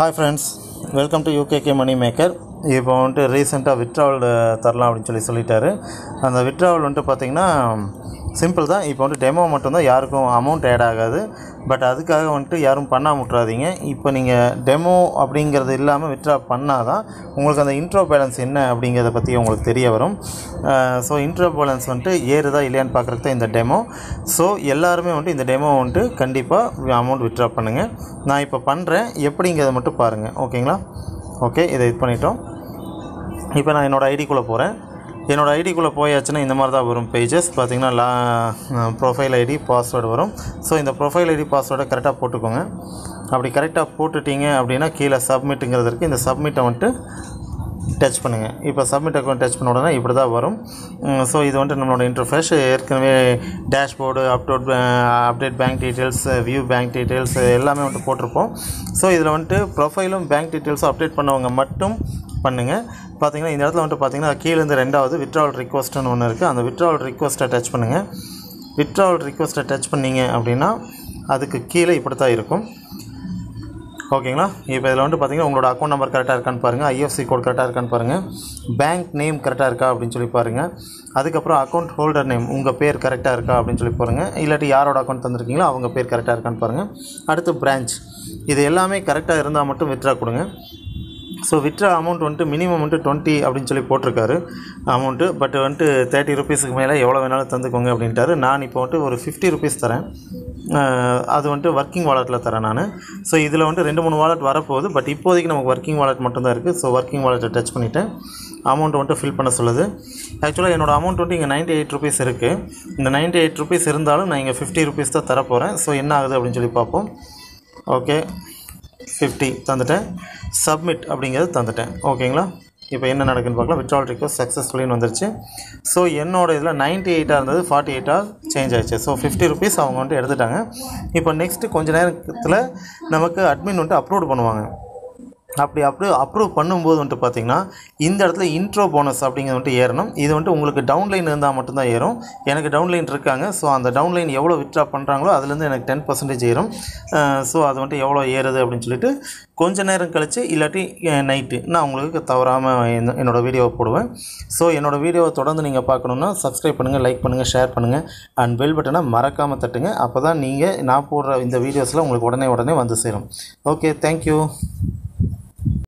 hi friends welcome to UKK money maker இப்போ வந்துட்டு ரீசெண்டாக விட்ராவல் தரலாம் அப்படின்னு சொல்லி சொல்லிட்டாரு அந்த விட்ராவல் வந்துட்டு பார்த்திங்கன்னா சிம்பிள் தான் இப்போ வந்துட்டு டெமோ மட்டும்தான் யாருக்கும் அமௌண்ட் ஆட் ஆகாது பட் அதுக்காக வந்துட்டு யாரும் பண்ணாம விட்றாதீங்க இப்போ நீங்கள் டெமோ அப்படிங்கிறது இல்லாமல் விட்ரா பண்ணால் தான் உங்களுக்கு அந்த இன்ட்ரோ பேலன்ஸ் என்ன அப்படிங்கிறத பற்றி உங்களுக்கு தெரிய வரும் ஸோ இன்ட்ரோ பேலன்ஸ் வந்துட்டு ஏறுதா இல்லையான்னு பார்க்குறது தான் இந்த டெமோ ஸோ எல்லாருமே வந்துட்டு இந்த டெமோ வந்துட்டு கண்டிப்பாக அமௌண்ட் விட்ரா பண்ணுங்கள் நான் இப்போ பண்ணுறேன் எப்படிங்கிறத மட்டும் பாருங்கள் ஓகேங்களா ஓகே இதை இது பண்ணிட்டோம் இப்போ நான் என்னோடய ஐடிக்குள்ளே போகிறேன் என்னோடய ஐடிக்குள்ளே போயாச்சுன்னா இந்த மாதிரி தான் வரும் பேஜஸ் பார்த்தீங்கன்னா லா ப்ரொஃபைல் ஐடி பாஸ்வேர்டு வரும் ஸோ இந்த ப்ரொஃபைல் ஐடி பாஸ்வேர்டை கரெக்டாக போட்டுக்கோங்க அப்படி கரெக்டாக போட்டுட்டீங்க அப்படின்னா கீழே சப்மிட்டுங்கிறது இருக்குது இந்த சப்மிட்டை வந்துட்டு டச் பண்ணுங்கள் இப்போ சப்மிட் அக்கௌண்ட் டச் பண்ண உடனே இப்படி தான் வரும் ஸோ இது வந்துட்டு நம்மளோட இன்டர்ஃபேஸ் ஏற்கனவே டேஷ்போர்டு அப்டோட் update bank details view bank details எல்லாமே வந்துட்டு போட்டிருப்போம் ஸோ இதில் வந்துட்டு ப்ரொஃபைலும் பேங்க் டீட்டெயில்ஸும் அப்டேட் பண்ணவங்க மட்டும் பண்ணுங்கள் பார்த்தீங்கன்னா இந்த இடத்துல வந்துட்டு பார்த்தீங்கன்னா கீழேருந்து ரெண்டாவது விட்ராவல் ரிக்வஸ்ட்னு ஒன்று இருக்குது அந்த விட்ராவல் ரிக்வஸ்ட்டை டச் பண்ணுங்கள் விட்ராவல் ரிக்வஸ்ட்டை டச் பண்ணீங்க அப்படின்னா அதுக்கு கீழே இப்படி தான் இருக்கும் ஓகேங்களா இப்போ இதில் வந்து பார்த்தீங்கன்னா உங்களோட அக்கௌண்ட் நம்பர் கரெக்டாக இருக்கான்னு பாருங்கள் ஐஎஃப்சி கோட் கரெக்டாக இருக்கான்னு பாருங்கள் பேங்க் நேம் கரெக்டாக இருக்கா அப்படின்னு சொல்லி பாருங்கள் அதுக்கப்புறம் அக்கௌண்ட் ஹோல்டர் நேம் உங்கள் பேர் கரெக்டாக இருக்கா அப்படின்னு சொல்லி பாருங்கள் இல்லாட்டி யாரோட அக்கௌண்ட் தந்திருக்கீங்களோ அவங்க பேர் கரெக்டாக இருக்கான்னு பாருங்கள் அடுத்து பிரான்ச் இது எல்லாமே கரெக்டாக இருந்தால் மட்டும் வித்ரா கொடுங்க ஸோ விட்ரா அமௌண்ட் வந்துட்டு மினிமம் வந்துட்டு டுவெண்ட்டி அப்படின்னு சொல்லி போட்டிருக்காரு அமௌண்ட்டு பட் வந்துட்டு தேர்ட்டி ருபீஸுக்கு மேலே எவ்வளோ வேணாலும் தந்துக்கோங்க அப்படின்ட்டாரு நான் இப்போ வந்துட்டு ஒரு ஃபிஃப்டி ருபீஸ் தரேன் அஹ் அது வந்துட்டு ஒர்க்கிங் வாலெட்டில் தரேன் நான் ஸோ இதில் வந்துட்டு ரெண்டு மூணு வாலெட் வரப்போகுது பட் இப்போதைக்கு நமக்கு ஒர்க்கிங் வாலெட் மட்டும்தான் இருக்குது ஸோ ஒர்க்கிங் வாலெட்டை டச் பண்ணிவிட்டேன் அமௌண்ட் வந்துட்டு ஃபில் பண்ண சொல்லுது ஆக்சுவலாக என்னோடய அமௌண்ட் வந்துட்டு இங்கே நைன்ட்டி எயிட் ருபீஸ் இருக்குது இந்த நைன்ட்டி எயிட் ருபீஸ் இருந்தாலும் நான் இங்கே ஃபிஃப்டி ருபீஸ் தான் தரப்போகிறேன் ஸோ என்ன ஆகுது அப்படின்னு சொல்லி பார்ப்போம் ஓகே ஃபிஃப்டி தந்துட்டேன் சப்மிட் அப்படிங்கிறது தந்துட்டேன் ஓகேங்களா இப்போ என்ன நடக்குன்னு பார்க்கலாம் விட்ரால் ரிக்வஸ்ட் சக்ஸஸ்ஃபுல்லின்னு வந்துருச்சு ஸோ என்னோட இதில் நைன்ட்டி எயிட்டாக இருந்தது ஃபார்ட்டி எயிட்டாக சேஞ்ச் ஆயிடுச்சு ஸோ ஃபிஃப்டி ருபீஸ் அவங்க வந்துட்டு எடுத்துட்டாங்க இப்போ நெக்ஸ்ட்டு கொஞ்ச நேரத்தில் நமக்கு அட்மின் வந்துட்டு அப்லோட் பண்ணுவாங்க அப்படி அப்ரூ அப்ரூவ் பண்ணும்போது வந்துட்டு பார்த்தீங்கன்னா இந்த இடத்துல இன்ட்ரோ போனஸ் அப்படிங்கிறது வந்துட்டு ஏறணும் இது வந்துட்டு உங்களுக்கு டவுன்லைன் இருந்தால் மட்டும்தான் ஏறும் எனக்கு டவுன்லைன் இருக்காங்க ஸோ அந்த டவுன்லைன் எவ்வளோ விட்ரா பண்ணுறாங்களோ அதுலேருந்து எனக்கு டென் பர்சன்டேஜ் ஏறும் ஸோ அது வந்துட்டு எவ்வளோ ஏறுது அப்படின்னு சொல்லிட்டு கொஞ்ச நேரம் கழித்து இல்லாட்டி நைட்டு நான் உங்களுக்கு தவறாமல் என்னோடய வீடியோவை போடுவேன் ஸோ என்னோடய வீடியோவை தொடர்ந்து நீங்கள் பார்க்கணுன்னா சப்ஸ்கிரைப் பண்ணுங்கள் லைக் பண்ணுங்கள் ஷேர் பண்ணுங்கள் அண்ட் பெல் பட்டனை மறக்காமல் தட்டுங்க அப்போ தான் நீங்கள் நான் போடுற இந்த வீடியோஸில் உங்களுக்கு உடனே உடனே வந்து சேரும் ஓகே தேங்க்யூ